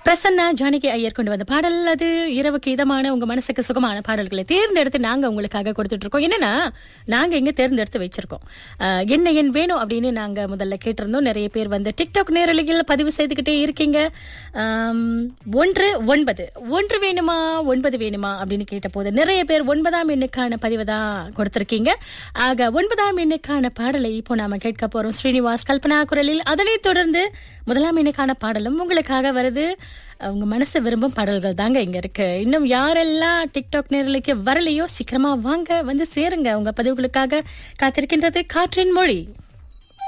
பிரசன்னா ஜானகி ஐயர் கொண்டு வந்த பாடல் அது இரவுக்கு இதமான உங்க மனசுக்கு சுகமான பாடல்களை தேர்ந்தெடுத்து நாங்க உங்களுக்காக கொடுத்துட்டு இருக்கோம் என்னன்னா நாங்க இங்க தேர்ந்தெடுத்து வச்சிருக்கோம் அஹ், என்ன என் வேணும் அப்படின்னு நாங்க முதல்ல கேட்டிருந்தோம் நிறைய பேர் வந்து டிக்டாக் நேரலையில் பதிவு செய்துக்கிட்டே இருக்கீங்க ஆம், ஒன்று ஒன்பது ஒன்று வேணுமா ஒன்பது வேணுமா அப்படின்னு கேட்ட போது நிறைய பேர் ஒன்பதாம் எண்ணுக்கான பதிவு தான் கொடுத்திருக்கீங்க ஆக ஒன்பதாம் எண்ணுக்கான பாடலை இப்போ நாம கேட்க போறோம் ஸ்ரீனிவாஸ் கல்பனா குரலில் அதனைத் தொடர்ந்து முதலாம் எண்ணுக்கான பாடலும் உங்களுக்காக வருது உங்க மனசு விரும்பும் பாடல்கள் தாங்க இங்க இருக்கு இன்னும் யாரெல்லாம் டிக்டாக் நேரலைக்கு வரலையோ சீக்கிரமா வாங்க வந்து சேருங்க உங்க பதிவுகளுக்காக காத்திருக்கின்றது காற்றின் மொழி